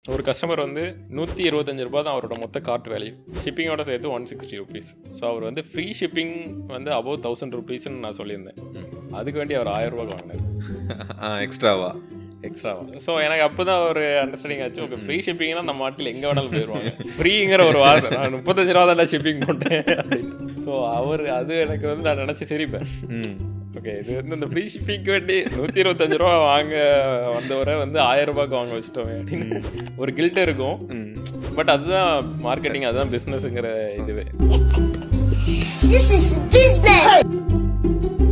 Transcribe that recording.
ஒரு கஸ்டமர் வந்து நூற்றி இருபத்தஞ்சு ரூபா தான் அவரோட மொத்த கார்ட் வேல்யூ ஷிப்பிங்கோட சேர்த்து ஒன் சிக்ஸ்டி ருபீஸ் ஸோ அவர் வந்து ஃப்ரீ ஷிப்பிங் வந்து அபவ் தௌசண்ட் ருபீஸ்னு நான் சொல்லியிருந்தேன் அதுக்கு வேண்டி அவர் ஆயிரம் ரூபாய் வாங்கினார் எக்ஸ்ட்ராவா எக்ஸ்ட்ராவா ஸோ எனக்கு அப்போ தான் ஒரு அண்டர்ஸ்டாண்டிங் ஆச்சு ஓகே ஃப்ரீ ஷிப்பிங்னா நம்ம நாட்டில் எங்கே வேணாலும் போயிடுவாங்க ஃப்ரீங்கிற ஒரு வார்த்தை நான் முப்பத்தஞ்சு ரூபா தான் ஷிப்பிங் போட்டேன் ஸோ அவர் அது எனக்கு வந்து நான் நினச்சி சிரிப்பேன் ம் ஓகே இது வந்து இந்த ஃப்ரீ ஷிப்பிங்க்கு வேண்டி நூற்றி இருபத்தஞ்சு ரூபா வாங்க வந்தவரை வந்து ஆயிரம் ரூபாய்க்கு வாங்க வச்சுட்டோமே அப்படின்னு ஒரு கில்ட் இருக்கும் ம் பட் அதுதான் மார்க்கெட்டிங் அதுதான் பிஸ்னஸ்ங்கிற இதுவே This is business.